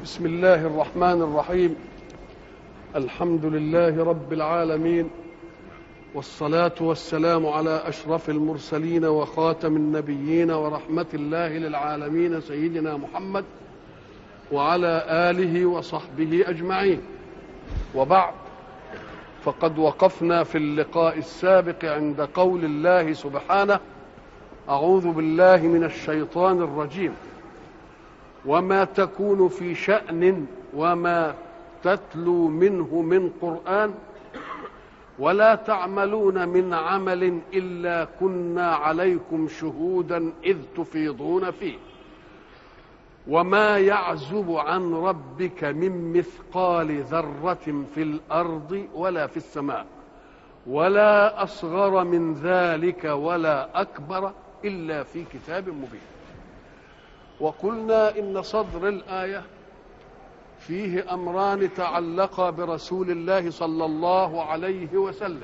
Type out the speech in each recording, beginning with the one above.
بسم الله الرحمن الرحيم الحمد لله رب العالمين والصلاة والسلام على أشرف المرسلين وخاتم النبيين ورحمة الله للعالمين سيدنا محمد وعلى آله وصحبه أجمعين وبعد فقد وقفنا في اللقاء السابق عند قول الله سبحانه أعوذ بالله من الشيطان الرجيم وما تكون في شأن وما تتلو منه من قرآن ولا تعملون من عمل إلا كنا عليكم شهودا إذ تفيضون فيه وما يعزب عن ربك من مثقال ذرة في الأرض ولا في السماء ولا أصغر من ذلك ولا أكبر إلا في كتاب مبين وقلنا إن صدر الآية فيه أمران تعلقا برسول الله صلى الله عليه وسلم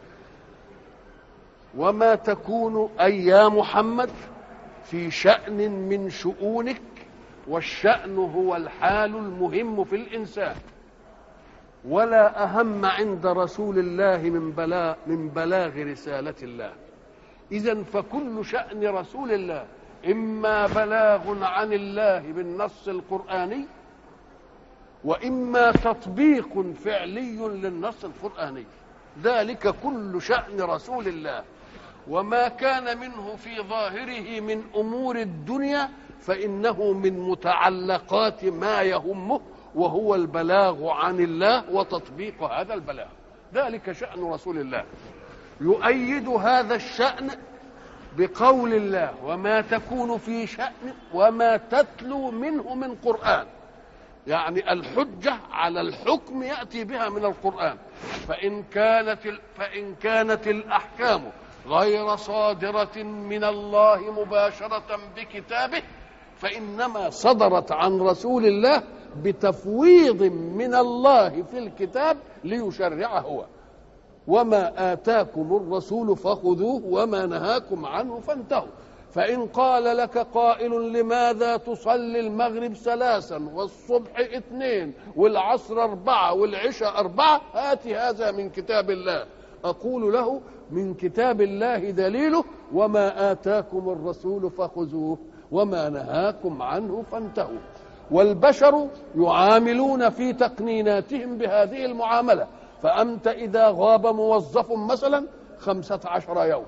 وما تكون أي يا محمد في شأن من شؤونك والشأن هو الحال المهم في الإنسان ولا أهم عند رسول الله من بلاغ من بلاغ رسالة الله إذا فكل شأن رسول الله إما بلاغ عن الله بالنص القرآني وإما تطبيق فعلي للنص القرآني ذلك كل شأن رسول الله وما كان منه في ظاهره من أمور الدنيا فإنه من متعلقات ما يهمه وهو البلاغ عن الله وتطبيق هذا البلاغ ذلك شأن رسول الله يؤيد هذا الشأن بقول الله وما تكون في شأن وما تتلو منه من قرآن يعني الحجة على الحكم يأتي بها من القرآن فإن كانت فإن كانت الأحكام غير صادرة من الله مباشرة بكتابه فإنما صدرت عن رسول الله بتفويض من الله في الكتاب ليشرع هو وما آتاكم الرسول فخذوه وما نهاكم عنه فانتهوا فإن قال لك قائل لماذا تصلي المغرب ثلاثا والصبح اثنين والعصر أربعة والعشاء أربعة هات هذا من كتاب الله أقول له من كتاب الله دليله وما آتاكم الرسول فخذوه وما نهاكم عنه فانتهوا والبشر يعاملون في تقنيناتهم بهذه المعاملة فأنت إذا غاب موظف مثلا خمسة عشر يوم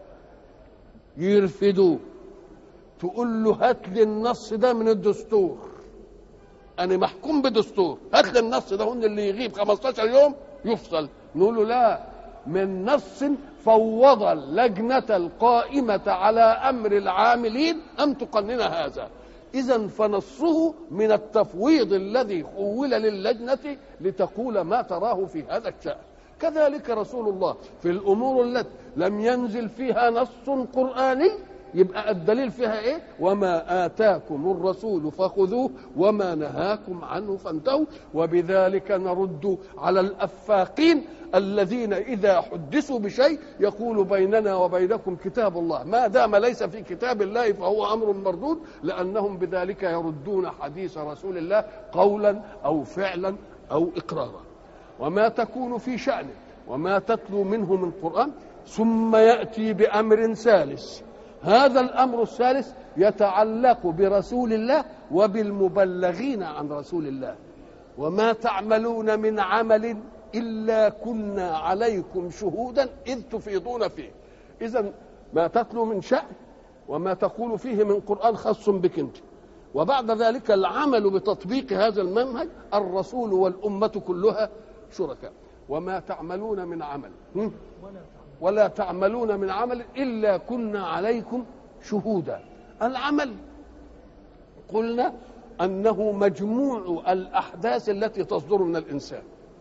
يرفدوه تقول له هات لي النص ده من الدستور أنا محكوم بدستور هات لي النص ده هن اللي يغيب 15 يوم يفصل نقول له لا من نص فوض اللجنة القائمة على أمر العاملين أن تقنن هذا إذا فنصه من التفويض الذي خول للجنة لتقول ما تراه في هذا الشأن كذلك رسول الله في الأمور التي لم ينزل فيها نص قرآني يبقى الدليل فيها ايه وما آتاكم الرسول فخذوه وما نهاكم عنه فانتهوا وبذلك نرد على الأفاقين الذين إذا حدثوا بشيء يقول بيننا وبينكم كتاب الله ما دام ليس في كتاب الله فهو أمر مردود لأنهم بذلك يردون حديث رسول الله قولا أو فعلا أو إقرارا وما تكون في شأن وما تتلو منه من قرآن ثم يأتي بأمر ثالث هذا الأمر الثالث يتعلق برسول الله وبالمبلغين عن رسول الله وما تعملون من عمل إلا كنا عليكم شهودا إذ تفيضون فيه إذا ما تتلو من شأن وما تقول فيه من قرآن خاص بك أنت وبعد ذلك العمل بتطبيق هذا المنهج الرسول والأمة كلها شركاء وما تعملون من عمل ولا تعملون من عمل إلا كنا عليكم شهودا العمل قلنا أنه مجموع الأحداث التي تصدر من الإنسان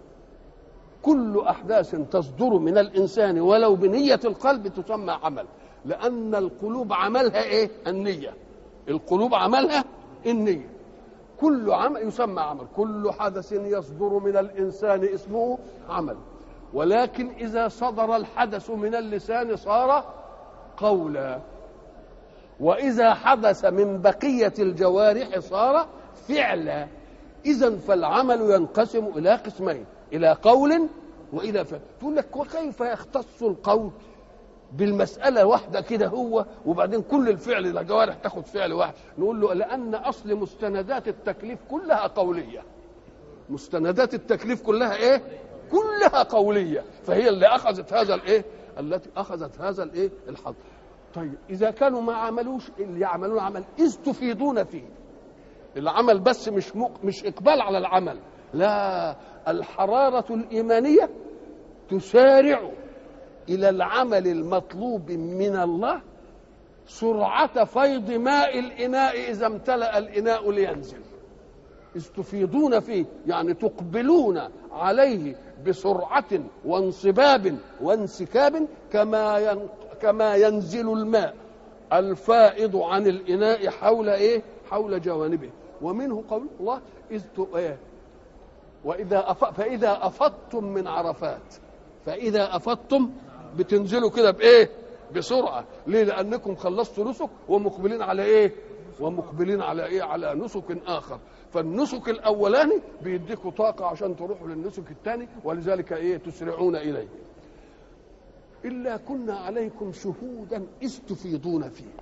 كل أحداث تصدر من الإنسان ولو بنية القلب تسمى عمل لأن القلوب عملها إيه؟ النية القلوب عملها النية كل عمل يسمى عمل كل حدث يصدر من الإنسان اسمه عمل ولكن إذا صدر الحدث من اللسان صار قولا وإذا حدث من بقية الجوارح صار فعلا اذا فالعمل ينقسم الى قسمين الى قول والى فعل تقول لك وكيف يختص القول بالمسألة واحدة كده هو وبعدين كل الفعل الجوارح تاخد فعل واحد نقول له لأن أصل مستندات التكليف كلها قولية مستندات التكليف كلها إيه؟ كلها قولية فهي اللي أخذت هذا الإيه؟ التي أخذت هذا الإيه؟ الحظ طيب إذا كانوا ما عملوش اللي يعملون عمل إذ تفيدون فيه العمل بس مش مق... مش إقبال على العمل لا الحرارة الإيمانية تسارع الى العمل المطلوب من الله سرعه فيض ماء الاناء اذا امتلا الاناء لينزل اذ تفيضون فيه يعني تقبلون عليه بسرعه وانصباب وانسكاب كما ين... كما ينزل الماء الفائض عن الاناء حول ايه حول جوانبه ومنه قول الله اذ ت... إيه؟ واذا أف... فاذا افضتم من عرفات فاذا افضتم بتنزلوا كده بايه بسرعه ليه لانكم خلصتوا نسك ومقبلين على ايه ومقبلين على ايه على نسك اخر فالنسك الاولاني بيديكوا طاقه عشان تروحوا للنسك الثاني ولذلك ايه تسرعون اليه الا كنا عليكم شهودا اذ تفيضون فيه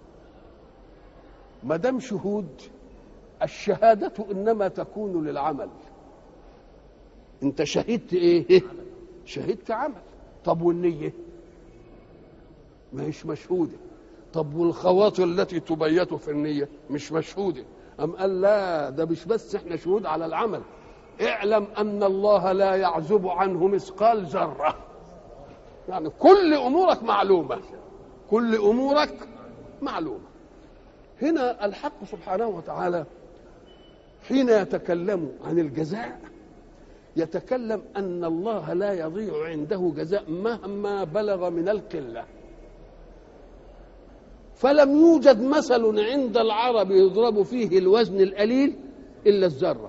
ما دام شهود الشهاده انما تكون للعمل انت شهدت ايه شهدت عمل طب والنية ما هيش مشهودة طب والخواطر التي تبيت في النية مش مشهودة أم قال لا ده مش بس احنا شهود على العمل اعلم أن الله لا يعزب عنه مثقال ذرة يعني كل أمورك معلومة كل أمورك معلومة هنا الحق سبحانه وتعالى حين يتكلم عن الجزاء يتكلم ان الله لا يضيع عنده جزاء مهما بلغ من القله فلم يوجد مثل عند العرب يضرب فيه الوزن القليل الا الذره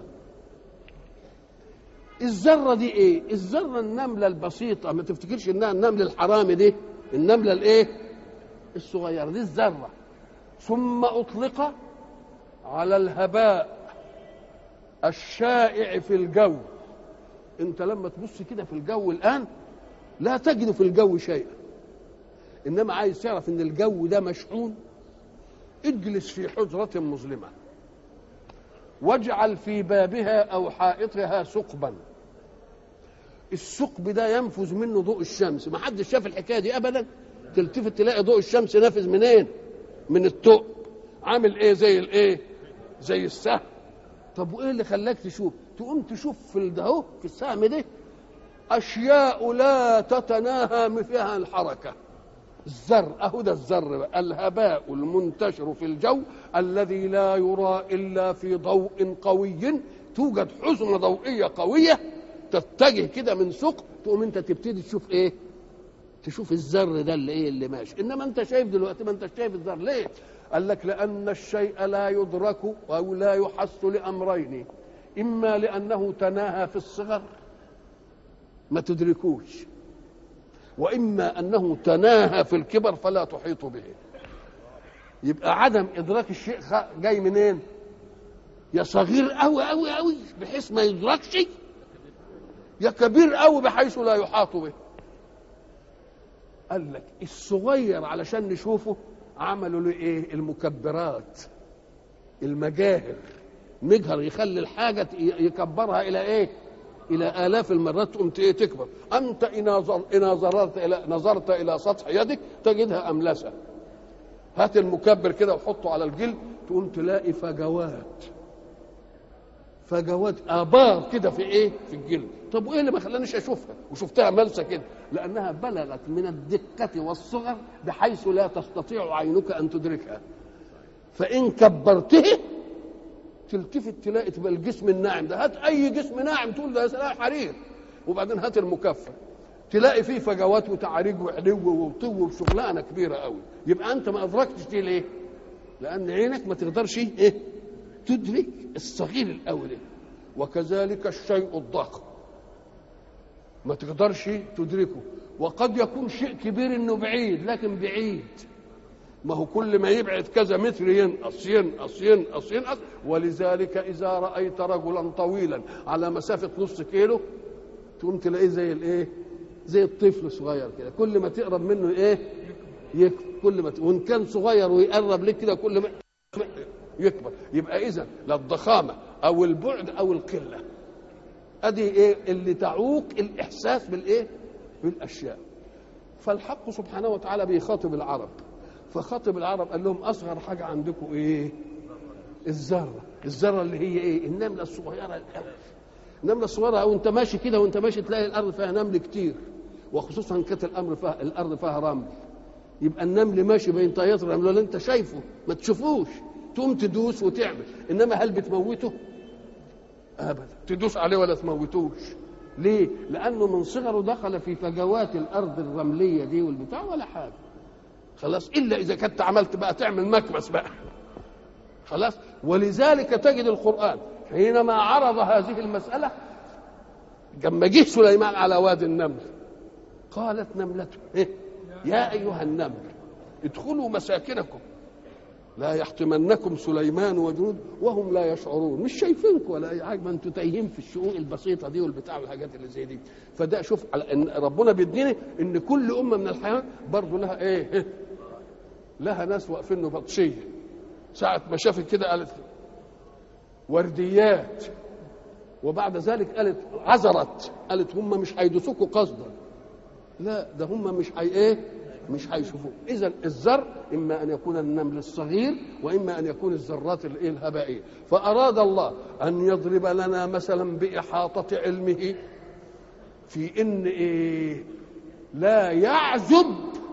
الذره دي ايه الذره النمله البسيطه ما تفتكرش انها النمل الحرامي دي النمله الايه الصغيره دي الذره ثم اطلق على الهباء الشائع في الجو انت لما تبص كده في الجو الان لا تجد في الجو شيئا انما عايز تعرف ان الجو ده مشحون اجلس في حجرة مظلمة واجعل في بابها او حائطها ثقبا الثقب ده ينفذ منه ضوء الشمس ما حدش شاف الحكايه دي ابدا تلتفت تلاقي ضوء الشمس نافذ منين من الثقب عامل ايه زي الايه زي السهم طب وايه اللي خلاك تشوف تقوم تشوف في ده في السهم ده اشياء لا تتناهى فيها الحركه الزر اهو ده الزر بقى الهباء المنتشر في الجو الذي لا يرى الا في ضوء قوي توجد حزمه ضوئيه قويه تتجه كده من ثقب تقوم انت تبتدي تشوف ايه تشوف الذر ده اللي ايه اللي ماشي انما انت شايف دلوقتي ما انت شايف الذر ليه قال لك لان الشيء لا يدرك او لا يحس لامرين اما لانه تناهى في الصغر ما تدركوش واما انه تناهى في الكبر فلا تحيط به يبقى عدم ادراك الشيء جاي منين يا صغير قوي قوي قوي بحيث ما يدركش يا كبير قوي بحيث لا يحاط به قال لك الصغير علشان نشوفه عملوا له ايه المكبرات المجاهر مجهر يخلي الحاجه يكبرها الى ايه الى الاف المرات تقوم ايه تكبر انت ان نظرت الى نظرت الى سطح يدك تجدها املسه هات المكبر كده وحطه على الجلد تقوم تلاقي فجوات فجوات ابار كده في ايه في الجلد طب وايه اللي ما خلانيش اشوفها وشفتها ملسه كده لانها بلغت من الدقه والصغر بحيث لا تستطيع عينك ان تدركها فان كبرته تلتفت تلاقي تبقى الجسم الناعم ده هات اي جسم ناعم تقول ده يا حرير وبعدين هات المكفر تلاقي فيه فجوات وتعاريج وعلو وطو وشغلانه كبيره قوي يبقى انت ما ادركتش دي ليه؟ لان عينك ما تقدرش ايه؟ تدرك الصغير الاول وكذلك الشيء الضخم ما تقدرش تدركه وقد يكون شيء كبير انه بعيد لكن بعيد ما هو كل ما يبعد كذا متر ينقص ينقص ينقص ينقص ولذلك اذا رايت رجلا طويلا على مسافه نص كيلو تقوم تلاقيه زي الايه زي الطفل الصغير كده كل ما تقرب منه ايه يكبر كل ما ت... وان كان صغير ويقرب لك كده كل ما يكبر يبقى اذا لا الضخامه او البعد او القله ادي ايه اللي تعوق الاحساس بالايه بالاشياء فالحق سبحانه وتعالى بيخاطب العرب فخاطب العرب قال لهم اصغر حاجه عندكم ايه الذره الذره اللي هي ايه النمله الصغيره الأول. النمله الصغيره او انت ماشي كده وانت ماشي تلاقي الارض فيها نمل كتير وخصوصا كانت الامر فيها الارض فيها رمل يبقى النمل ماشي بين طيات الرمل اللي انت شايفه ما تشوفوش تقوم تدوس وتعمل انما هل بتموته ابدا تدوس عليه ولا تموتوش ليه لانه من صغره دخل في فجوات الارض الرمليه دي والبتاع ولا حاجه خلاص الا اذا كنت عملت بقى تعمل مكبس بقى خلاص ولذلك تجد القران حينما عرض هذه المساله لما جه سليمان على وادي النمل قالت نملته إيه؟ يا ايها النمل ادخلوا مساكنكم لا يحطمنكم سليمان وجنود وهم لا يشعرون مش شايفينكم ولا اي حاجه ما انتوا تايهين في الشؤون البسيطه دي والبتاع والحاجات اللي زي دي فده شوف على ان ربنا بيديني ان كل امه من الحيوان برضه لها ايه لها ناس واقفين بطشيه ساعه ما شافت كده قالت ورديات وبعد ذلك قالت عذرت قالت هم مش هيدوسوكوا قصدا لا ده هم مش هي ايه مش هيشوفوه اذا الذر اما ان يكون النمل الصغير واما ان يكون الذرات الايه الهبائيه فاراد الله ان يضرب لنا مثلا باحاطه علمه في ان ايه لا يعزب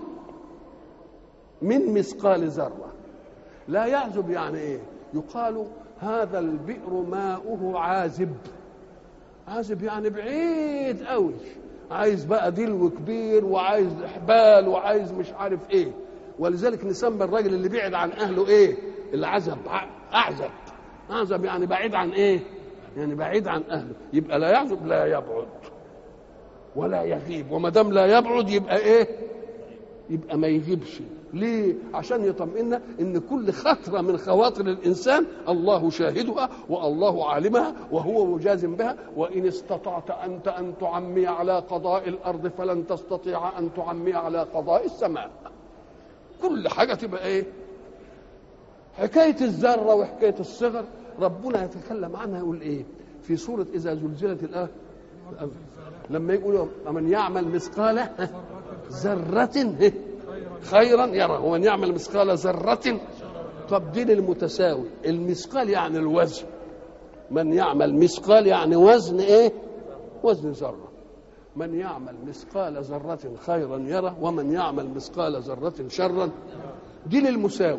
من مثقال ذره لا يعزب يعني ايه يقال هذا البئر ماؤه عازب عازب يعني بعيد قوي عايز بقى دلو كبير وعايز احبال وعايز مش عارف ايه ولذلك نسمى الراجل اللي بعد عن اهله ايه العزب اعزب اعزب يعني بعيد عن ايه يعني بعيد عن اهله يبقى لا يعزب لا يبعد ولا يغيب وما دام لا يبعد يبقى ايه يبقى ما يغيبش ليه عشان يطمئن ان كل خطره من خواطر الانسان الله شاهدها والله عالمها وهو مجاز بها وان استطعت انت ان تعمي على قضاء الارض فلن تستطيع ان تعمي على قضاء السماء كل حاجه تبقى ايه حكايه الذره وحكايه الصغر ربنا يتكلم عنها يقول ايه في سوره اذا زلزلت الارض لما يقول من يعمل مثقال ذره خيرا يرى ومن يعمل مثقال ذرة طب دين المتساوي المثقال يعني الوزن من يعمل مثقال يعني وزن ايه وزن ذرة من يعمل مثقال ذرة خيرا يرى ومن يعمل مثقال ذرة شرا دي للمساوي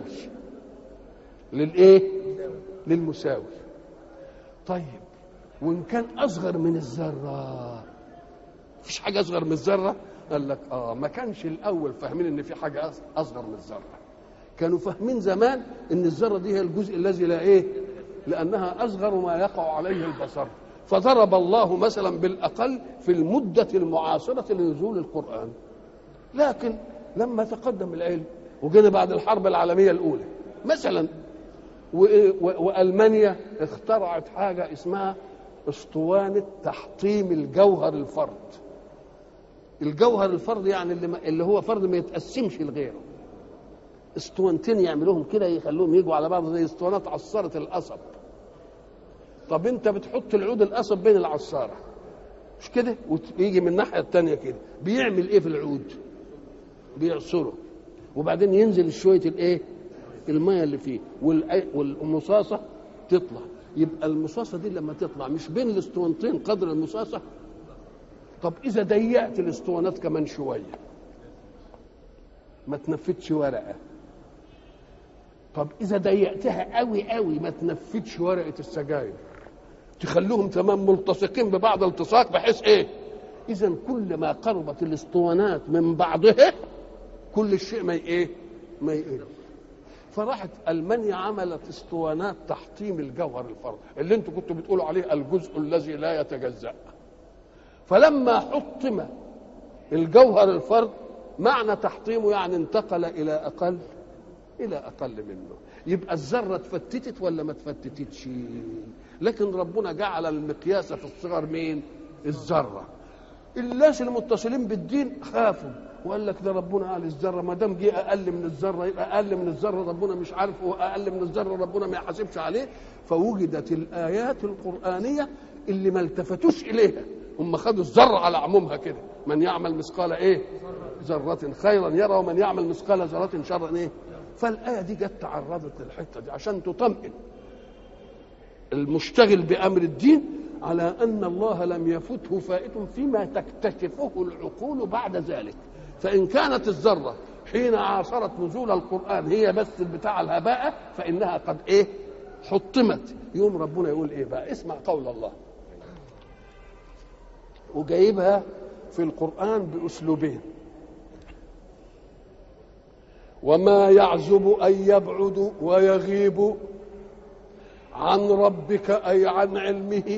للايه للمساوي طيب وان كان اصغر من الذره مفيش حاجه اصغر من الذره قال لك اه ما كانش الاول فاهمين ان في حاجه اصغر من الذره كانوا فاهمين زمان ان الذره دي هي الجزء الذي لا ايه لانها اصغر ما يقع عليه البصر فضرب الله مثلا بالاقل في المده المعاصره لنزول القران لكن لما تقدم العلم وجينا بعد الحرب العالميه الاولى مثلا والمانيا اخترعت حاجه اسمها اسطوانه تحطيم الجوهر الفرد الجوهر الفرد يعني اللي, اللي هو فرد ما يتقسمش لغيره اسطوانتين يعملوهم كده يخلوهم يجوا على بعض زي اسطوانات عصاره القصب طب انت بتحط العود القصب بين العصاره مش كده ويجي من الناحيه الثانيه كده بيعمل ايه في العود بيعصره وبعدين ينزل شويه الايه الميه اللي فيه والمصاصه تطلع يبقى المصاصه دي لما تطلع مش بين الاسطوانتين قدر المصاصه طب اذا ضيقت الاسطوانات كمان شويه ما تنفتش ورقه طب اذا ضيقتها قوي قوي ما تنفتش ورقه السجاير تخلوهم تمام ملتصقين ببعض التصاق بحيث ايه اذا كل ما قربت الاسطوانات من بعضها كل الشيء ما ايه ما يقل فراحت المانيا عملت اسطوانات تحطيم الجوهر الفرد اللي انتوا كنتوا بتقولوا عليه الجزء الذي لا يتجزأ فلما حطم الجوهر الفرد معنى تحطيمه يعني انتقل الى اقل الى اقل منه يبقى الذره اتفتتت ولا ما اتفتتتش لكن ربنا جعل المقياس في الصغر مين الذره الناس المتصلين بالدين خافوا وقال لك ده ربنا قال الذره ما دام جه اقل من الذره يبقى اقل من الذره ربنا مش عارف هو اقل من الذره ربنا ما يحاسبش عليه فوجدت الايات القرانيه اللي ما التفتوش اليها هم خدوا الذره على عمومها كده من يعمل مثقال ايه ذره خيرا يرى ومن يعمل مثقال ذره شرا ايه فالايه دي جت تعرضت للحته دي عشان تطمئن المشتغل بامر الدين على ان الله لم يفته فائت فيما تكتشفه العقول بعد ذلك فان كانت الذره حين عاصرت نزول القران هي بس بتاع الهباء فانها قد ايه حطمت يوم ربنا يقول ايه بقى اسمع قول الله وجايبها في القران باسلوبين وما يعزب ان يبعد ويغيب عن ربك اي عن علمه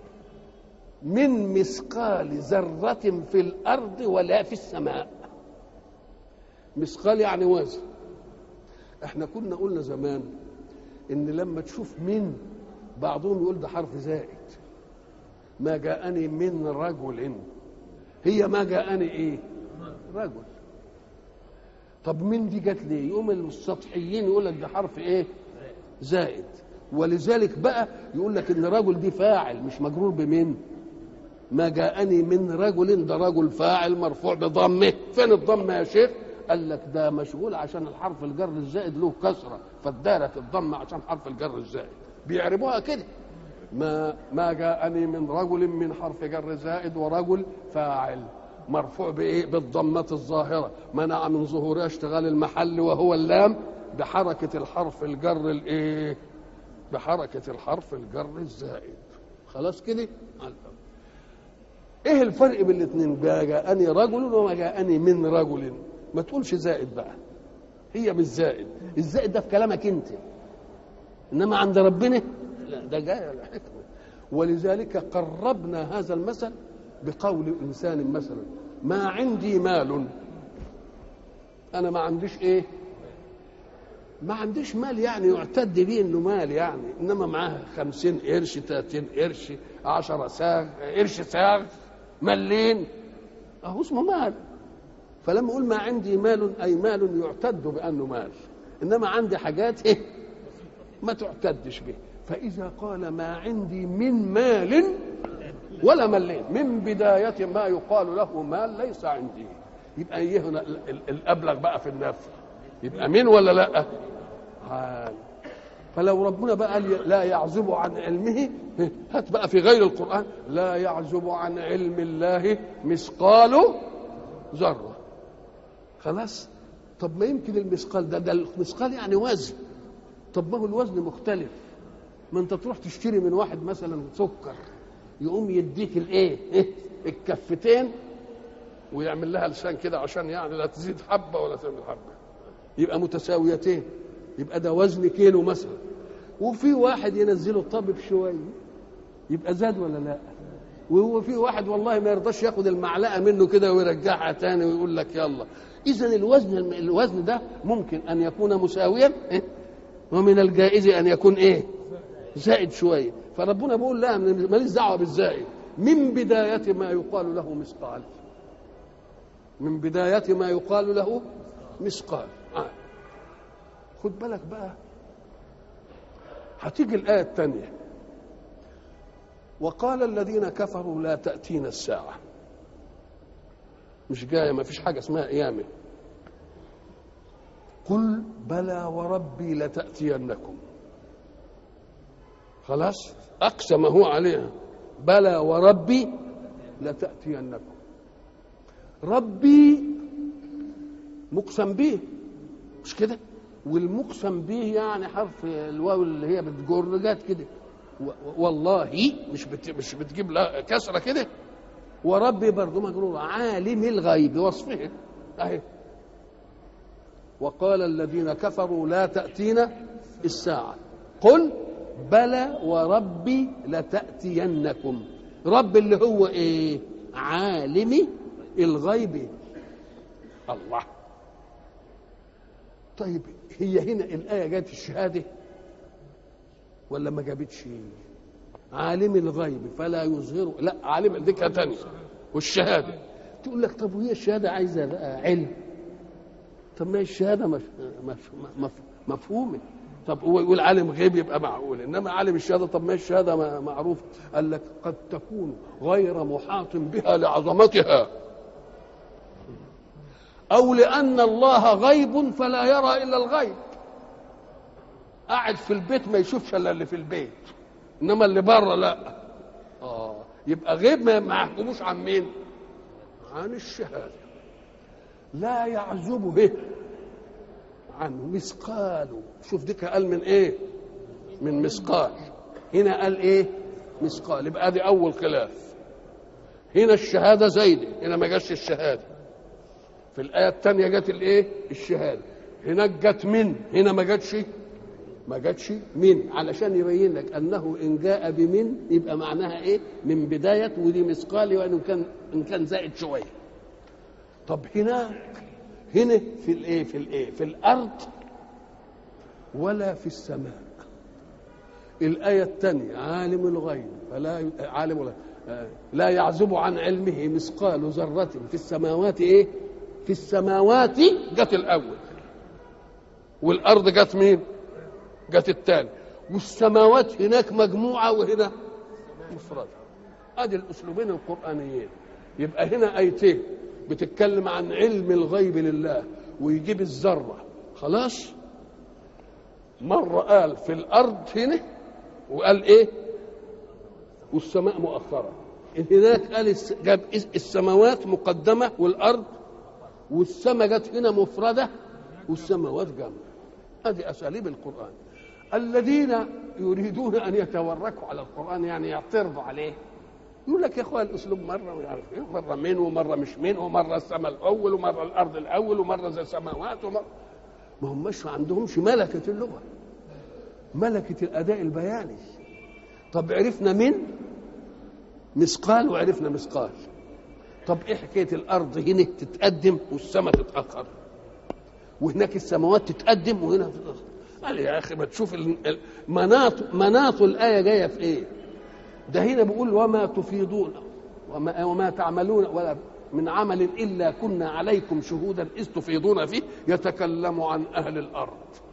من مثقال ذرة في الأرض ولا في السماء مثقال يعني وزن احنا كنا قلنا زمان ان لما تشوف من بعضهم يقول ده حرف زائد ما جاءني من رجل هي ما جاءني ايه رجل طب من دي جت ليه يقوم السطحيين يقول لك ده حرف ايه زائد ولذلك بقى يقول لك ان رجل دي فاعل مش مجرور بمن ما جاءني من رجل ده رجل فاعل مرفوع بضمه فين الضمه يا شيخ قال لك ده مشغول عشان الحرف الجر الزائد له كسره فادارت الضمه عشان حرف الجر الزائد بيعربوها كده ما ما جاءني من رجل من حرف جر زائد ورجل فاعل مرفوع بايه بالضمه الظاهره منع من ظهورها اشتغال المحل وهو اللام بحركه الحرف الجر الايه بحركه الحرف الجر الزائد خلاص كده ايه الفرق بين الاثنين جاءني رجل وما جاءني من رجل ما تقولش زائد بقى هي مش زائد الزائد ده في كلامك انت انما عند ربنا لا ده جاي على حكمه ولذلك قربنا هذا المثل بقول انسان مثلا ما عندي مال انا ما عنديش ايه ما عنديش مال يعني يعتد به انه مال يعني انما معاه خمسين قرش تلاتين قرش عشرة ساغ قرش ساغ ملين اهو اسمه مال فلما اقول ما عندي مال اي مال يعتد بانه مال انما عندي حاجات ايه ما تعتدش به فاذا قال ما عندي من مال ولا ملين من بداية ما يقال له مال ليس عندي يبقى ايه هنا الابلغ بقى في النفي يبقى مين ولا لا عال فلو ربنا بقى قال لا يعزب عن علمه هات بقى في غير القرآن لا يعزب عن علم الله مثقال ذرة خلاص طب ما يمكن المثقال ده ده المثقال يعني وزن طب ما هو الوزن مختلف ما انت تروح تشتري من واحد مثلا سكر يقوم يديك الايه الكفتين ويعمل لها لسان كده عشان يعني لا تزيد حبه ولا تزيد حبه يبقى متساويتين يبقى ده وزن كيلو مثلا وفي واحد ينزله الطبيب شويه يبقى زاد ولا لا وهو في واحد والله ما يرضاش ياخد المعلقه منه كده ويرجعها تاني ويقول لك يلا اذا الوزن الوزن ده ممكن ان يكون مساويا إيه؟ ومن الجائز ان يكون ايه زائد شويه فربنا بيقول لا ماليش دعوه بالزائد من بدايه ما يقال له مثقال من بدايه ما يقال له مثقال آه. خد بالك بقى هتيجي الآية الثانية وقال الذين كفروا لا تأتينا الساعة مش جاية ما فيش حاجة اسمها قيامة قل بلى وربي لتأتينكم خلاص أقسم هو عليها بلى وربي لتأتينكم ربي مقسم به مش كده والمقسم به يعني حرف الواو اللي هي بتجر جت كده والله مش بت مش بتجيب لها كسره كده وربي برضه مجرور عالم الغيب وصفه اهي وقال الذين كفروا لا تأتينا الساعة قل بلى وربي لتأتينكم رب اللي هو ايه عالم الغيب الله طيب هي هنا الايه جت الشهاده ولا ما جابتش عالم الغيب فلا يظهر لا عالم دي تانية والشهاده تقول لك طب وهي الشهاده عايزه بقى علم طب ما هي الشهاده مف... مف... مف... مفهومه طب هو يقول عالم غيب يبقى معقول انما عالم الشهاده طب ما هي الشهاده معروف قال لك قد تكون غير محاط بها لعظمتها او لان الله غيب فلا يرى الا الغيب قاعد في البيت ما يشوفش الا اللي في البيت انما اللي بره لا اه يبقى غيب ما يحكموش عن مين عن الشهاده لا يعزب به عنه مثقال شوف ديك قال من ايه من مثقال هنا قال ايه مثقال يبقى دي اول خلاف هنا الشهاده زايده هنا ما جاش الشهاده في الايه الثانيه جت الايه الشهاده هناك جت من هنا ما جاتش ما جاتش من علشان يبين لك انه ان جاء بمن يبقى معناها ايه من بدايه ودي مثقال وان كان ان كان زائد شويه طب هناك هنا في الايه في الايه في الارض ولا في السماء الآية الثانية عالم الغيب فلا ي... عالم الغيب لا يعزب عن علمه مثقال ذرة في السماوات إيه؟ في السماوات جت الأول والأرض جت مين؟ جت الثاني والسماوات هناك مجموعة وهنا مفردة أدي الأسلوبين القرآنيين يبقى هنا آيتين بتتكلم عن علم الغيب لله ويجيب الذرة خلاص مرة قال في الأرض هنا وقال إيه والسماء مؤخرة هناك قال جاب السماوات مقدمة والأرض والسماء جت هنا مفردة والسماوات جمع هذه أساليب القرآن الذين يريدون أن يتوركوا على القرآن يعني يعترضوا عليه يقول لك يا اخوان الاسلوب مره مش عارف ايه مره من ومره مش من ومره السماء الاول ومره الارض الاول ومره زي السماوات ومره ما هماش ما عندهمش ملكه اللغه ملكه الاداء البياني طب عرفنا من مثقال وعرفنا مثقال طب ايه حكايه الارض هنا تتقدم والسماء تتاخر وهناك السماوات تتقدم وهنا تتاخر قال يا اخي ما تشوف مناط مناط الايه جايه في ايه ده هنا بيقول وما تفيضون وما, وما تعملون ولا من عمل الا كنا عليكم شهودا اذ تفيضون فيه يتكلم عن اهل الارض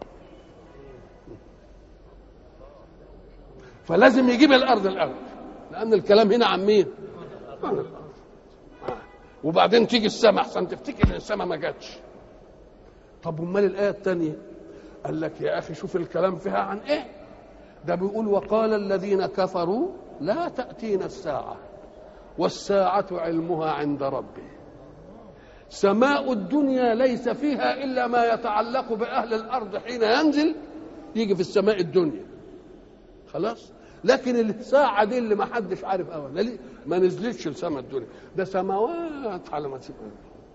فلازم يجيب الارض الاول لان الكلام هنا عن مين عن الارض وبعدين تيجي السماء احسن تفتكر ان السماء ما جاتش طب امال الايه الثانيه قال لك يا اخي شوف الكلام فيها عن ايه ده بيقول وقال الذين كفروا لا تأتينا الساعة والساعة علمها عند ربي سماء الدنيا ليس فيها إلا ما يتعلق بأهل الأرض حين ينزل يجي في السماء الدنيا خلاص لكن الساعة دي اللي ما حدش عارف أولا ما نزلتش لسماء الدنيا ده سماوات على ما تبقى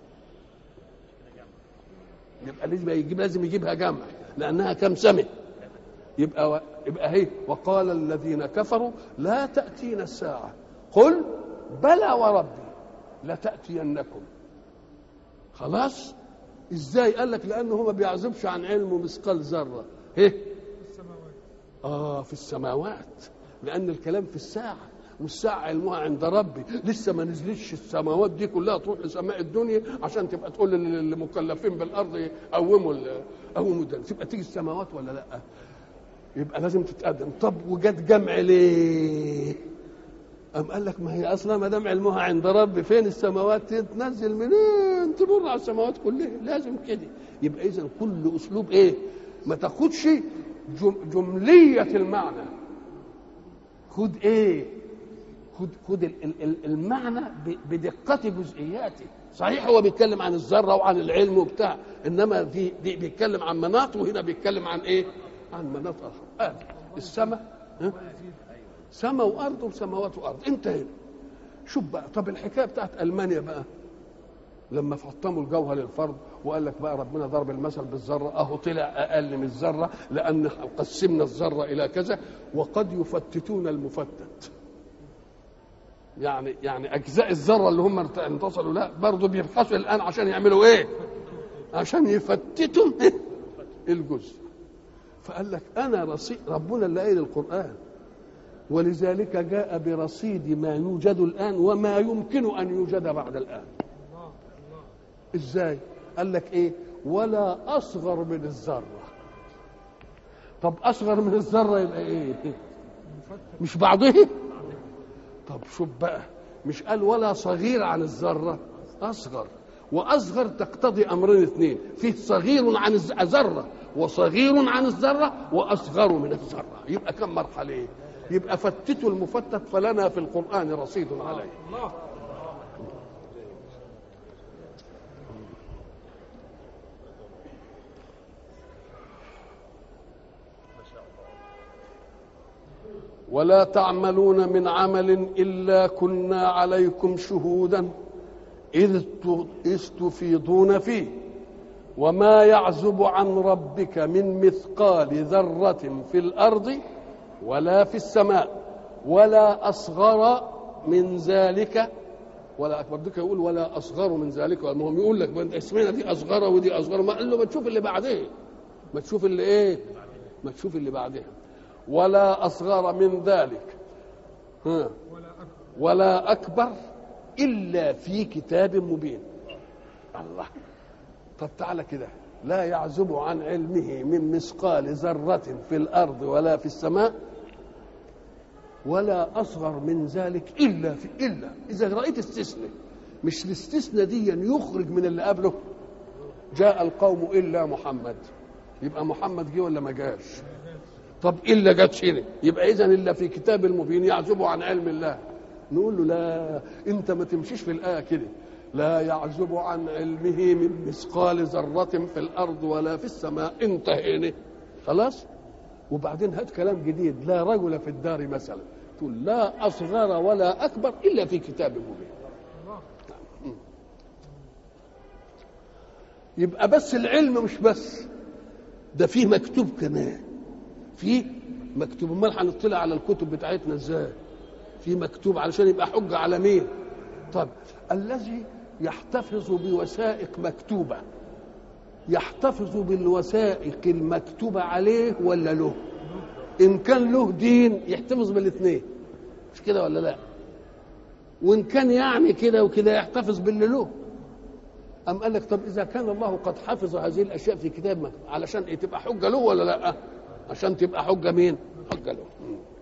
يبقى لازم يجيب لازم يجيبها جمع لأنها كم سمه يبقى يبقى هي وقال الذين كفروا لا تأتينا الساعة قل بلى وربي لتأتينكم خلاص ازاي قال لك لانه هو ما بيعزبش عن علمه مثقال ذره ايه اه في السماوات لان الكلام في الساعه والساعة علمها عند ربي لسه ما نزلتش السماوات دي كلها تروح لسماء الدنيا عشان تبقى تقول للمكلفين بالارض قوموا قوموا ده تبقى تيجي السماوات ولا لا يبقى لازم تتقدم طب وجت جمع ليه أم قال لك ما هي اصلا ما دام علمها عند ربي فين السماوات تنزل منين تمر على السماوات كلها لازم كده يبقى اذا كل اسلوب ايه ما تاخدش جم جمليه المعنى خد ايه خد خد المعنى بدقه جزئياته صحيح هو بيتكلم عن الذره وعن العلم وبتاع انما دي, دي بيتكلم عن مناط وهنا بيتكلم عن ايه عن مناط اخر آه. السماء سماء وارض وسماوات وارض انت هنا شوف بقى طب الحكايه بتاعت المانيا بقى لما فطموا الجوهر للفرد وقال لك بقى ربنا ضرب المثل بالذره اهو طلع اقل من الذره لان قسمنا الذره الى كذا وقد يفتتون المفتت يعني يعني اجزاء الذره اللي هم انتصلوا لا برضه بيبحثوا الان عشان يعملوا ايه عشان يفتتوا الجزء فقال لك انا رصيد ربنا اللي قايل القران ولذلك جاء برصيد ما يوجد الان وما يمكن ان يوجد بعد الان ازاي قال لك ايه ولا اصغر من الذره طب اصغر من الذره يبقى ايه مش بعضه طب شوف بقى مش قال ولا صغير عن الذره اصغر واصغر تقتضي امرين اثنين فيه صغير عن الذره وصغير عن الذره واصغر من الذره يبقى كم مرحله ايه يبقى فتتوا المفتت فلنا في القران رصيد عليه ولا تعملون من عمل الا كنا عليكم شهودا اذ إذ تفيضون فيه وما يعزب عن ربك من مثقال ذره في الارض ولا في السماء ولا اصغر من ذلك ولا اكبر ديك يقول ولا اصغر من ذلك المهم يقول لك اسمنا دي اصغر ودي اصغر ما قال له ما تشوف اللي بعدها ما تشوف اللي ايه ما تشوف اللي بعدها ولا أصغر من ذلك ها ولا أكبر إلا في كتاب مبين الله طب تعالى كده لا يعزب عن علمه من مثقال ذرة في الأرض ولا في السماء ولا أصغر من ذلك إلا في إلا إذا رأيت استثناء مش الاستثناء دي يخرج من اللي قبله جاء القوم إلا محمد يبقى محمد جه ولا ما جاش طب الا جت هنا يبقى اذا الا في كتاب المبين يعزب عن علم الله نقول له لا انت ما تمشيش في الايه كده لا يعزب عن علمه من مثقال ذرة في الأرض ولا في السماء انتهينا خلاص وبعدين هات كلام جديد لا رجل في الدار مثلا تقول لا أصغر ولا أكبر إلا في كتاب مبين يبقى بس العلم مش بس ده فيه مكتوب كمان في مكتوب امال هنطلع على الكتب بتاعتنا ازاي في مكتوب علشان يبقى حجه على مين طب الذي يحتفظ بوثائق مكتوبه يحتفظ بالوثائق المكتوبه عليه ولا له ان كان له دين يحتفظ بالاثنين مش كده ولا لا وان كان يعني كده وكده يحتفظ باللي له أم قال لك طب إذا كان الله قد حفظ هذه الأشياء في كتاب علشان إيه تبقى حجة له ولا لأ؟ عشان تبقى حجة مين حجة له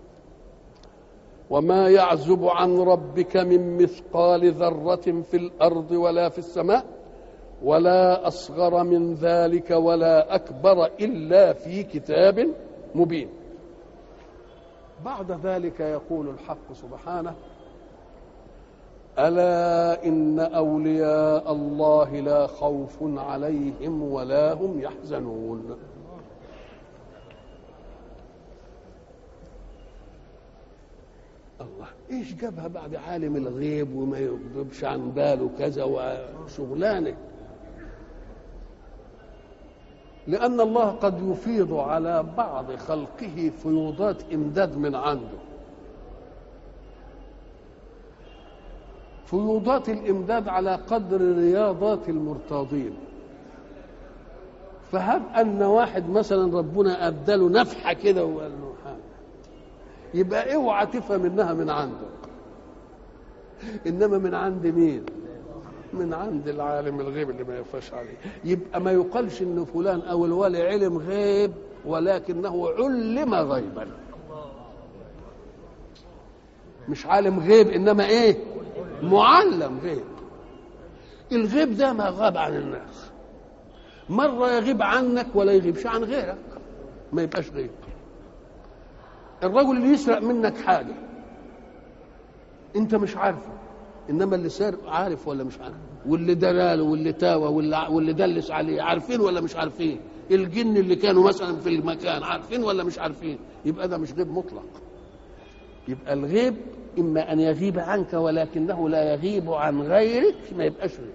وما يعزب عن ربك من مثقال ذرة في الأرض ولا في السماء ولا أصغر من ذلك ولا أكبر إلا في كتاب مبين بعد ذلك يقول الحق سبحانه ألا إن أولياء الله لا خوف عليهم ولا هم يحزنون الله ايش جابها بعد عالم الغيب وما يغضبش عن باله كذا وشغلانه لان الله قد يفيض على بعض خلقه فيوضات امداد من عنده فيوضات الامداد على قدر رياضات المرتاضين فهب ان واحد مثلا ربنا ابدله نفحه كده وقال له يبقى اوعى تفهم انها من عندك انما من عند مين من عند العالم الغيب اللي ما يخفاش عليه يبقى ما يقالش ان فلان او الولي علم غيب ولكنه علم غيبا مش عالم غيب انما ايه معلم غيب الغيب ده ما غاب عن الناس مرة يغيب عنك ولا يغيبش عن غيرك ما يبقاش غيب الرجل اللي يسرق منك حاجه انت مش عارفه انما اللي سارق عارف ولا مش عارف واللي دلاله واللي تاوى واللي, واللي دلس عليه عارفين ولا مش عارفين الجن اللي كانوا مثلا في المكان عارفين ولا مش عارفين يبقى ده مش غيب مطلق يبقى الغيب اما ان يغيب عنك ولكنه لا يغيب عن غيرك ما يبقاش غيب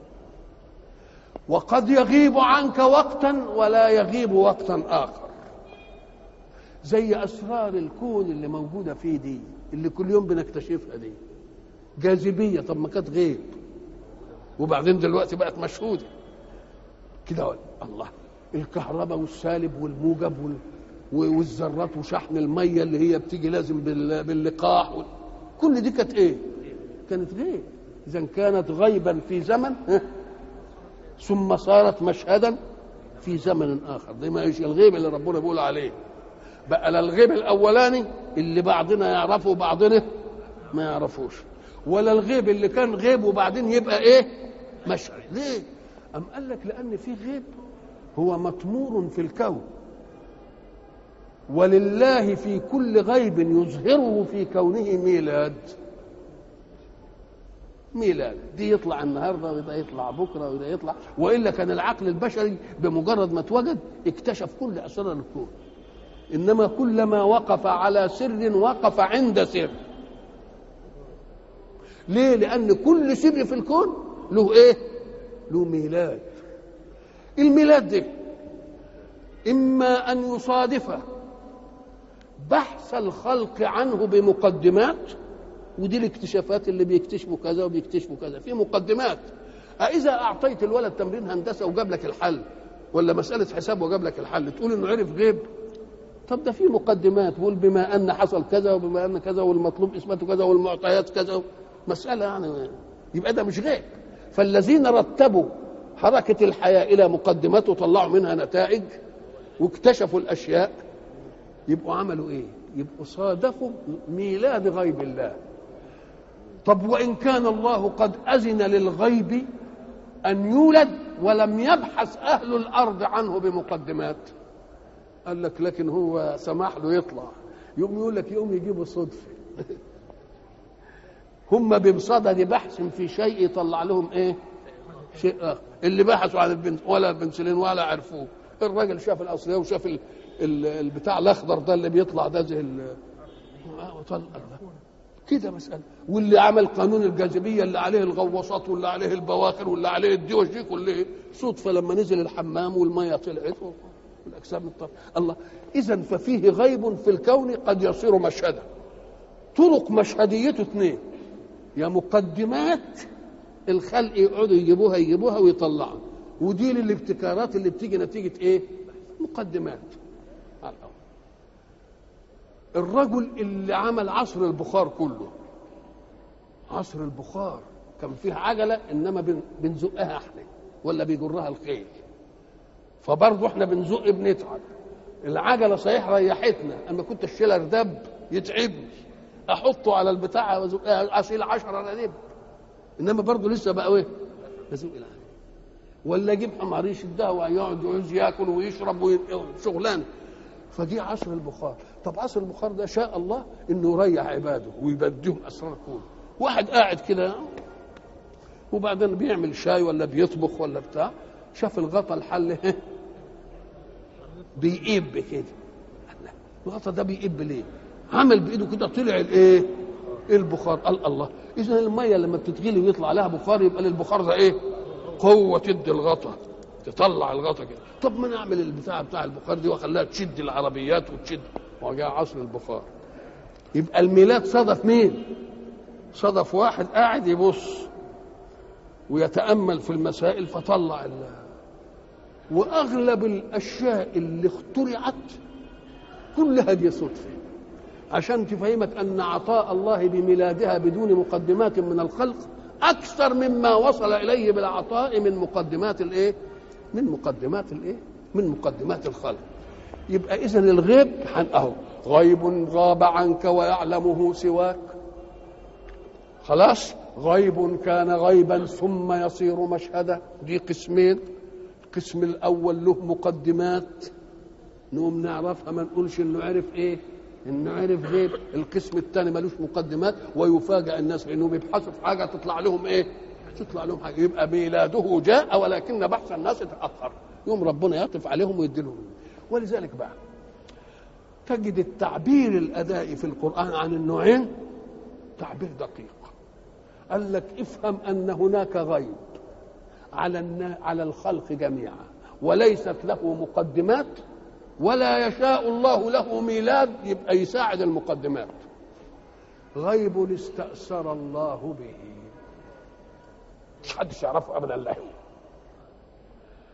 وقد يغيب عنك وقتا ولا يغيب وقتا اخر زي اسرار الكون اللي موجوده فيه دي اللي كل يوم بنكتشفها دي جاذبيه طب ما كانت غيب وبعدين دلوقتي بقت مشهوده كده الله الكهرباء والسالب والموجب وال... والذرات وشحن الميه اللي هي بتيجي لازم بال... باللقاح وال... كل دي كانت ايه؟ كانت غيب اذا كانت غيبا في زمن ثم صارت مشهدا في زمن اخر دي ما ايش الغيب اللي ربنا بيقول عليه بقى لا الغيب الاولاني اللي بعضنا يعرفه وبعضنا ما يعرفوش ولا الغيب اللي كان غيب وبعدين يبقى ايه مشهد ليه ام قال لك لان في غيب هو مطمور في الكون ولله في كل غيب يظهره في كونه ميلاد ميلاد دي يطلع النهارده وده يطلع بكره وده يطلع والا كان العقل البشري بمجرد ما اتوجد اكتشف كل اسرار الكون انما كلما وقف على سر وقف عند سر ليه لان كل سر في الكون له ايه له ميلاد الميلاد ده اما ان يصادف بحث الخلق عنه بمقدمات ودي الاكتشافات اللي بيكتشفوا كذا وبيكتشفوا كذا في مقدمات أإذا أعطيت الولد تمرين هندسة وجاب لك الحل ولا مسألة حساب وجاب لك الحل تقول إنه عرف غيب طب ده في مقدمات بقول بما أن حصل كذا وبما أن كذا والمطلوب إثباته كذا والمعطيات كذا مسألة يعني يبقى ده مش غيب فالذين رتبوا حركة الحياة إلى مقدمات وطلعوا منها نتائج واكتشفوا الأشياء يبقوا عملوا إيه؟ يبقوا صادفوا ميلاد غيب الله طب وإن كان الله قد أذن للغيب أن يولد ولم يبحث أهل الأرض عنه بمقدمات قال لك لكن هو سمح له يطلع يوم يقول لك يوم يجيبوا صدفة هم بمصدد بحث في شيء يطلع لهم ايه شيء آخر اللي بحثوا عن البنت ولا البنسلين ولا عرفوه الراجل شاف الاصليه وشاف ال... ال... البتاع الاخضر ده اللي بيطلع ده زي ال... وطلع كده مسألة واللي عمل قانون الجاذبية اللي عليه الغواصات واللي عليه البواخر واللي عليه الدوش دي كله صدفة لما نزل الحمام والمية طلعت والأجسام الطرف الله إذا ففيه غيب في الكون قد يصير مشهدا طرق مشهديته اثنين يا مقدمات الخلق يقعدوا يجيبوها يجيبوها ويطلعوا ودي للابتكارات اللي بتيجي نتيجة ايه مقدمات الرجل اللي عمل عصر البخار كله عصر البخار كان فيه عجله انما بنزقها احنا ولا بيجرها الخيل فبرضه احنا بنزق بنتعب العجله صحيح ريحتنا اما كنت اشيلها ردب يتعبني احطه على البتاع وازقها اشيل 10 ردب انما برضه لسه بقى ايه بزق العجله ولا اجيب حمار يشدها ويقعد يعوز ياكل ويشرب وشغلانه فجه عصر البخار طب عصر البخار ده شاء الله انه يريح عباده ويبديهم اسرار الكون واحد قاعد كده وبعدين بيعمل شاي ولا بيطبخ ولا بتاع شاف الغطا الحل بيقب كده الغطا ده بيقب ليه عمل بايده كده طلع الايه البخار قال الله اذا الميه لما بتتغلي ويطلع عليها بخار يبقى للبخار ده ايه قوه تدي الغطا تطلع الغطا كده طب ما نعمل البتاع بتاع البخار دي واخليها تشد العربيات وتشد وجاء عصر البخار يبقى الميلاد صدف مين صدف واحد قاعد يبص ويتامل في المسائل فطلع ال واغلب الاشياء اللي اخترعت كلها دي صدفه عشان تفهمك ان عطاء الله بميلادها بدون مقدمات من الخلق اكثر مما وصل اليه بالعطاء من مقدمات الايه من مقدمات الايه من مقدمات الخلق يبقى اذا الغيب اهو غيب غاب عنك ويعلمه سواك خلاص غيب كان غيبا ثم يصير مشهدا دي قسمين القسم الاول له مقدمات نقوم نعرفها ما نقولش انه عرف ايه انه عرف غيب القسم الثاني ملوش مقدمات ويفاجئ الناس بانهم بيبحثوا في حاجه تطلع لهم ايه تطلع لهم حاجه يبقى ميلاده جاء ولكن بحث الناس تاخر يوم ربنا يعطف عليهم ويدي لهم ولذلك بقى تجد التعبير الادائي في القران عن النوعين تعبير دقيق قال لك افهم ان هناك غيب على على الخلق جميعا وليست له مقدمات ولا يشاء الله له ميلاد يبقى يساعد المقدمات غيب استأثر الله به مش حدش يعرفه ابدا الا هو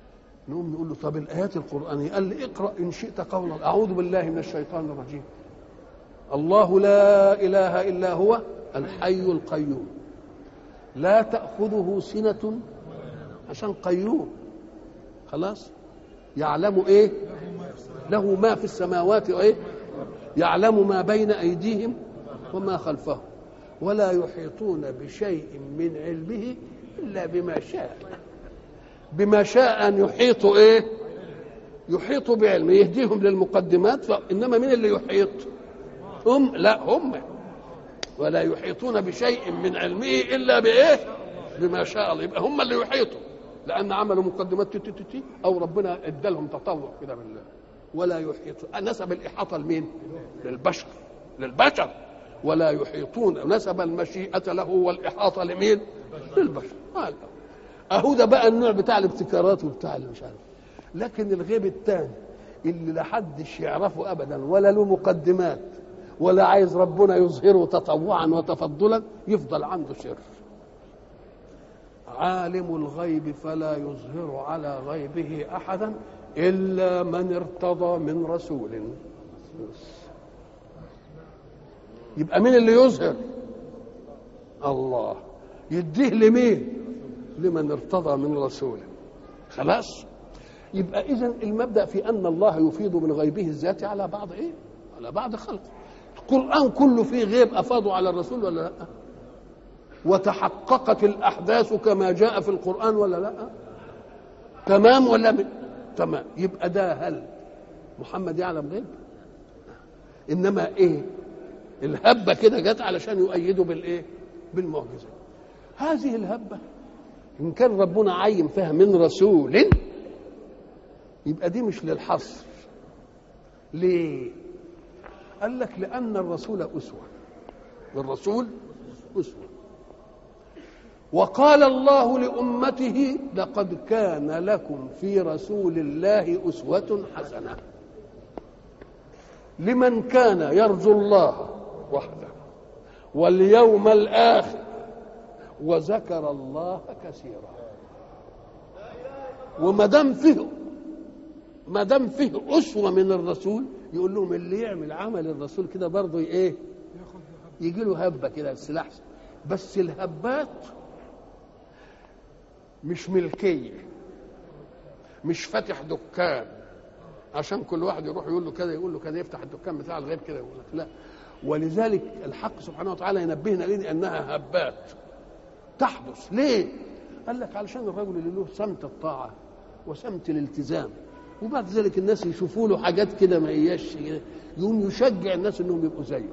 نقوم نقول له طب الايات القرانيه قال لي اقرا ان شئت قولا اعوذ بالله من الشيطان الرجيم الله لا اله الا هو الحي القيوم لا تاخذه سنه عشان قيوم خلاص يعلم ايه له ما في السماوات وايه يعلم ما بين ايديهم وما خلفهم ولا يحيطون بشيء من علمه الا بما شاء بما شاء ان يحيطوا ايه يحيطوا بعلمه يهديهم للمقدمات فانما من اللي يحيط هم لا هم ولا يحيطون بشيء من علمه الا بايه بما شاء الله يبقى هم اللي يحيطوا لان عملوا مقدمات تي تي تي تي او ربنا ادالهم تطوع كده بالله ولا يحيطون نسب الاحاطه لمين للبشر للبشر ولا يحيطون نسب المشيئه له والاحاطه لمين للبشر هذا اهو ده بقى النوع بتاع الابتكارات وبتاع اللي مش عارف لكن الغيب الثاني اللي لا حدش يعرفه ابدا ولا له مقدمات ولا عايز ربنا يظهره تطوعا وتفضلا يفضل عنده سر عالم الغيب فلا يظهر على غيبه احدا الا من ارتضى من رسول يبقى مين اللي يظهر الله يديه لمين لمن ارتضى من رسوله خلاص يبقى اذا المبدا في ان الله يفيض من غيبه الذاتي على بعض ايه على بعض خلقه القران كله فيه غيب افاضوا على الرسول ولا لا وتحققت الاحداث كما جاء في القران ولا لا تمام ولا من؟ تمام يبقى ده هل محمد يعلم غيب انما ايه الهبه كده جت علشان يؤيدوا بالايه بالمعجزه هذه الهبه ان كان ربنا عين فيها من رسول يبقى دي مش للحصر ليه قال لك لان الرسول اسوه الرسول اسوه وقال الله لامته لقد كان لكم في رسول الله اسوه حسنه لمن كان يرجو الله وحده واليوم الاخر وذكر الله كثيرا وما دام فيه ما دام فيه اسوه من الرسول يقول لهم اللي يعمل عمل الرسول كده برضه ايه يجي له هبه كده السلاح بس الهبات مش ملكيه مش فاتح دكان عشان كل واحد يروح يقول له كده يقول له كده يفتح الدكان بتاع الغيب كده يقول لك لا ولذلك الحق سبحانه وتعالى ينبهنا ليه انها هبات تحدث ليه قال لك علشان الرجل اللي له سمت الطاعه وسمت الالتزام وبعد ذلك الناس يشوفوا له حاجات كده ما هياش يقوم يشجع الناس انهم يبقوا زيه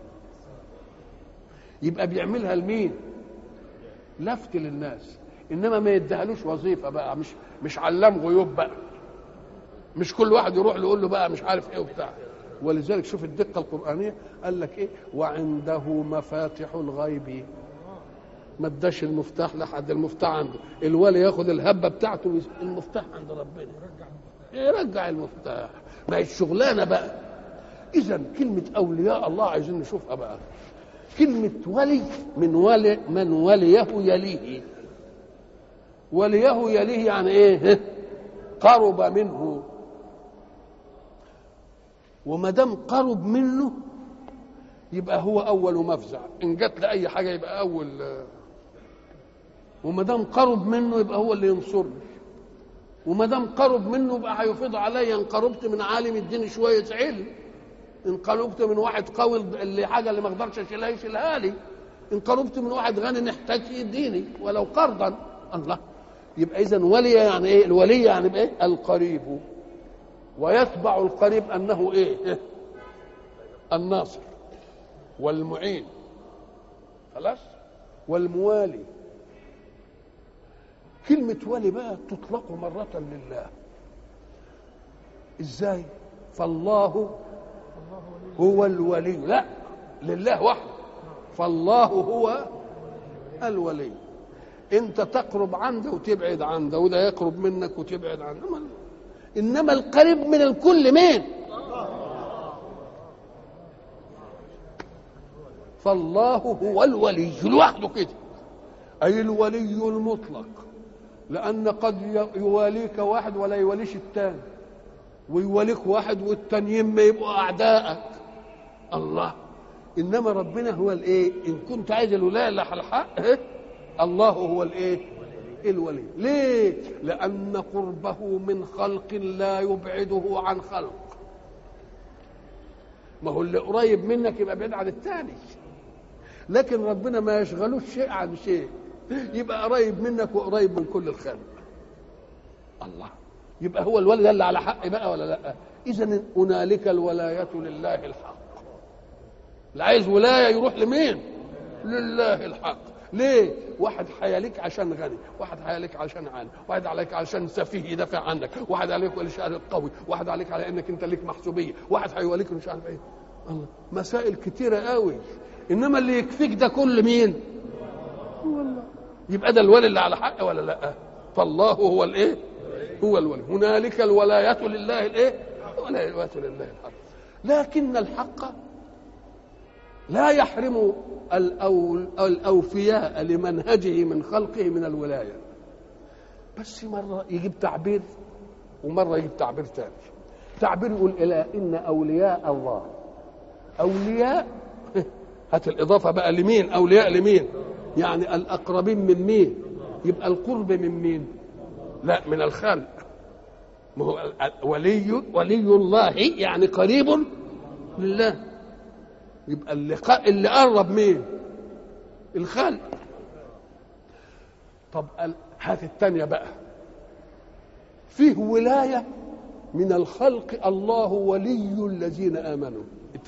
يبقى بيعملها لمين لفت للناس انما ما يديهالوش وظيفه بقى مش مش علام غيوب بقى مش كل واحد يروح له يقول له بقى مش عارف ايه وبتاع ولذلك شوف الدقه القرانيه قال لك ايه وعنده مفاتح الغيب ما اداش المفتاح لحد المفتاح عنده الولي ياخد الهبه بتاعته المفتاح عند ربنا يرجع المفتاح ما هي الشغلانه بقى اذا كلمه اولياء الله عايزين نشوفها بقى كلمه ولي من ولي من وليه يليه وليه يليه يعني ايه قرب منه وما دام قرب منه يبقى هو اول مفزع ان جت لاي حاجه يبقى اول وما دام قرب منه يبقى هو اللي ينصرني وما دام قرب منه يبقى هيفيض عليا ان قربت من عالم يديني شويه علم ان قربت من واحد قوي اللي حاجه اللي ما اقدرش اشيلها يشيلها لي ان قربت من واحد غني نحتاج يديني ولو قرضا الله يبقى اذا ولي يعني ايه الولي يعني بايه القريب ويتبع القريب انه ايه الناصر والمعين خلاص والموالي كلمة ولي بقى تطلق مرة لله ازاي فالله هو الولي لا لله وحده فالله هو الولي انت تقرب عنده وتبعد عنده وده يقرب منك وتبعد عنه انما القريب من الكل مين فالله هو الولي لوحده كده اي الولي المطلق لأن قد يواليك واحد ولا يواليش التاني ويواليك واحد والتانيين ما يبقوا أعدائك الله إنما ربنا هو الإيه إن كنت عايز الولاية اللي على الحق إيه؟ الله هو الإيه الولي ليه لأن قربه من خلق لا يبعده عن خلق ما هو اللي قريب منك يبقى بعيد عن الثاني لكن ربنا ما يشغلوش شيء عن شيء يبقى قريب منك وقريب من كل الخلق الله يبقى هو الولي ده اللي على حق بقى ولا لا اذا هنالك الولايه لله الحق اللي عايز ولايه يروح لمين لله الحق ليه واحد حياليك عشان غني واحد حياليك عشان عالم واحد عليك عشان سفيه يدافع عنك واحد عليك علشان قوي واحد عليك على انك انت ليك محسوبيه واحد هيوليك مش عارف ايه الله مسائل كتيره قوي انما اللي يكفيك ده كل مين هو الله يبقى ده الولي اللي على حق ولا لا فالله هو الايه هو الولي هنالك الولاية لله الايه الولاية لله الحق لكن الحق لا يحرم الأوفياء لمنهجه من خلقه من الولاية بس مرة يجيب تعبير ومرة يجيب تعبير ثاني تعبير يقول إلى إن أولياء الله أولياء هات الإضافة بقى لمين أولياء لمين يعني الأقربين من مين يبقى القرب من مين لا من الخلق ما هو ولي ولي الله يعني قريب لله يبقى اللي اللي قرب مين الخلق طب هات الثانيه بقى فيه ولايه من الخلق الله ولي الذين امنوا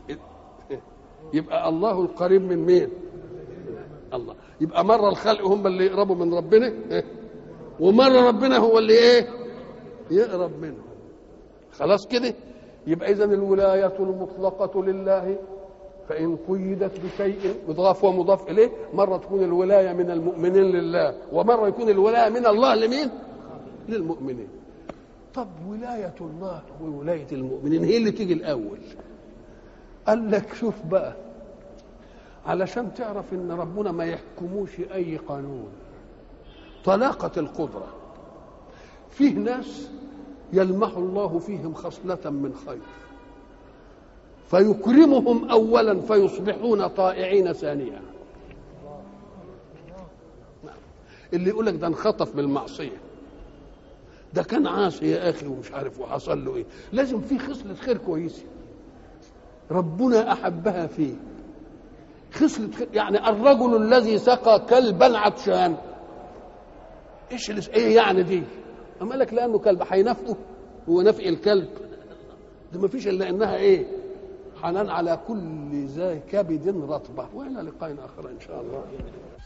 يبقى الله القريب من مين الله يبقى مره الخلق هم اللي يقربوا من ربنا ومره ربنا هو اللي ايه يقرب منهم خلاص كده يبقى اذا الولايه المطلقه لله فإن قيدت بشيء مضاف ومضاف إليه مرة تكون الولاية من المؤمنين لله ومرة يكون الولاية من الله لمين؟ للمؤمنين طب ولاية الله وولاية المؤمنين هي اللي تيجي الأول قال لك شوف بقى علشان تعرف ان ربنا ما يحكموش اي قانون طلاقة القدرة فيه ناس يلمح الله فيهم خصلة من خير فيكرمهم اولا فيصبحون طائعين ثانيا اللي يقول لك ده انخطف بالمعصيه ده كان عاصي يا اخي ومش عارف وحصل له ايه لازم في خصله خير كويسه ربنا احبها فيه خصله خير يعني الرجل الذي سقى كلبا عطشان ايش اللي ايه يعني دي اما لك لانه كلب هينفقه هو نفق الكلب ده ما فيش الا انها ايه حنان على كل ذا كبد رطبة وإلى لقاء آخر إن شاء الله